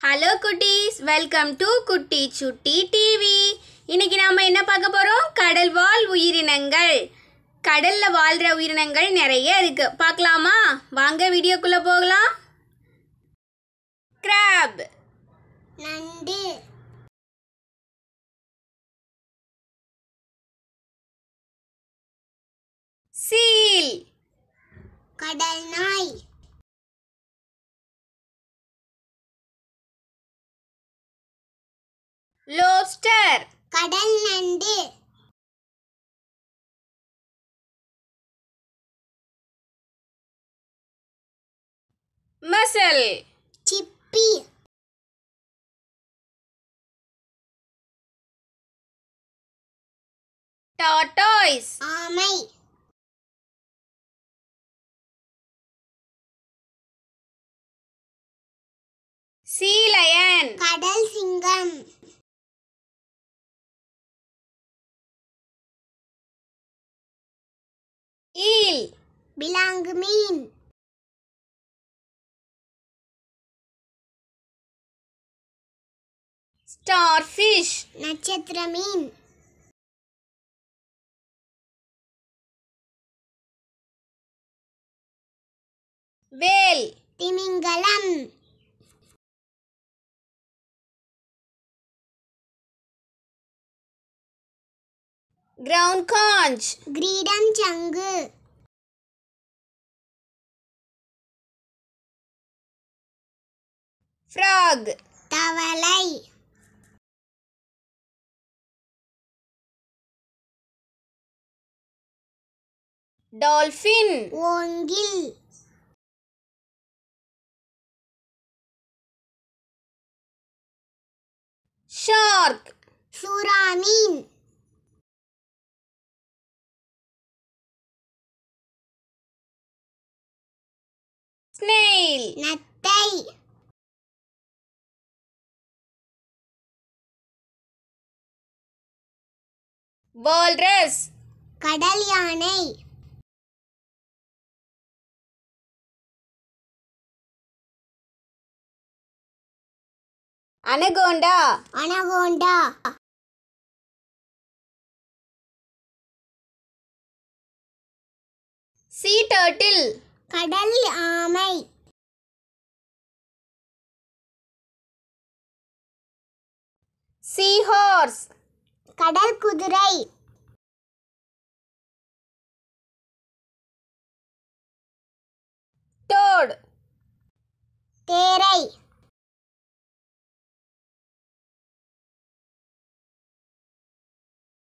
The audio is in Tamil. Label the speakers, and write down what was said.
Speaker 1: ஹலோ குட்டீஸ் வெல்கம் டு குட்டி சுட்டி டிவி இன்னைக்கு நாம என்ன பார்க்க போறோம் கடல் வாழ் உயிரினங்கள் கடல்ல வாழ்ற உயிரினங்கள் நிறைய இருக்கு பார்க்கலாமா வாங்க வீடியோக்குள்ள போகலாம் கிராப்
Speaker 2: நண்டு
Speaker 1: சீல்
Speaker 2: கடல் நாய்
Speaker 1: லோப்ஸ்டர்
Speaker 2: கடல் நண்டு
Speaker 1: மசல்
Speaker 2: சிப்பி
Speaker 1: டாட்டாய்ஸ்
Speaker 2: ஆமை
Speaker 1: சீலயன்
Speaker 2: கடல் சிங்கம்
Speaker 1: ஈல்
Speaker 2: விலாங்கு மீன்
Speaker 1: ஸ்டார்ஃபிஷ்
Speaker 2: நட்சத்திர மீன்
Speaker 1: வேல்
Speaker 2: திமிங்கலம்
Speaker 1: கிரவுண்ட் காஞ்ச்
Speaker 2: கிரீடம் சங்கு
Speaker 1: ஃப்ராக்
Speaker 2: தவளை
Speaker 1: டால்ஃபின்
Speaker 2: ஓங்கில்
Speaker 1: ஷார்க்
Speaker 2: சுறா மீன்
Speaker 1: ஸ்னெயில்
Speaker 2: நத்தை
Speaker 1: வால்ரஸ்
Speaker 2: கடல் யானை
Speaker 1: அனகோண்டா
Speaker 2: அனகோண்டா
Speaker 1: சீ டர்ட்டில்
Speaker 2: கடல் ஆமை
Speaker 1: சீ ஹார்ஸ்
Speaker 2: கடல் குதிரை
Speaker 1: டோட்
Speaker 2: தேரை